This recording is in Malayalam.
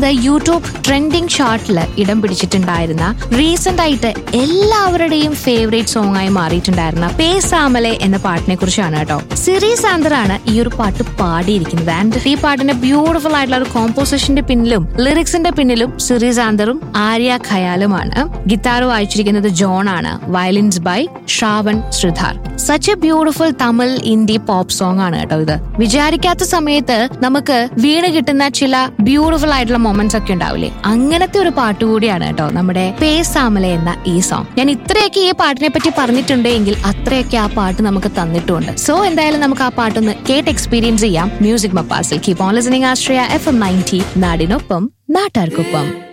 പറയുന്നത് യൂട്യൂബ് ട്രെൻഡിങ് ചാർട്ടിൽ ഇടം പിടിച്ചിട്ടുണ്ടായിരുന്ന റീസെന്റ് ആയിട്ട് എല്ലാവരുടെയും ഫേവറേറ്റ് സോങ് ആയി മാറിയിട്ടുണ്ടായിരുന്ന പേസാമലെ എന്ന പാട്ടിനെ കുറിച്ചാണ് കേട്ടോ സിറി സാന്തർ ആണ് ഈ ഒരു പാട്ട് പാടിയിരിക്കുന്നത് ആൻഡ് ഈ പാട്ടിന്റെ ബ്യൂട്ടിഫുൾ ആയിട്ടുള്ള ഒരു കോമ്പോസിഷന്റെ പിന്നിലും ലിറിക്സിന്റെ പിന്നിലും സിറി സാന്തറും ആര്യ ഖയാലുമാണ് ഗിത്താർ വായിച്ചിരിക്കുന്നത് ജോൺ ആണ് violins by Shravan Sridhar such a beautiful Tamil indie pop song ആണ് കേട്ടോ ഇത് വിചാരിക്കാത്ത സമയത്ത് നമുക്ക് വീണ് കിട്ടുന്ന ചില ബ്യൂട്ടിഫുൾ ആയിട്ടുള്ള മൊമെന്റ്സ് ഒക്കെ ഉണ്ടാവില്ലേ അങ്ങനത്തെ ഒരു പാട്ട് കൂടിയാണ് കേട്ടോ നമ്മുടെ പേസാമല എന്ന ഈ സോങ് ഞാൻ ഇത്രയൊക്കെ ഈ പാട്ടിനെ പറ്റി പറഞ്ഞിട്ടുണ്ട് എങ്കിൽ അത്രയൊക്കെ ആ പാട്ട് നമുക്ക് തന്നിട്ടുണ്ട് സോ എന്തായാലും നമുക്ക് ആ പാട്ടൊന്ന് കേട്ട് എക്സ്പീരിയൻസ് ചെയ്യാം മ്യൂസിക് മപ്പാസിൽ keep on listening Ashraya FM ninety നയൻറ്റി നാടിനൊപ്പം നാട്ടാർക്കൊപ്പം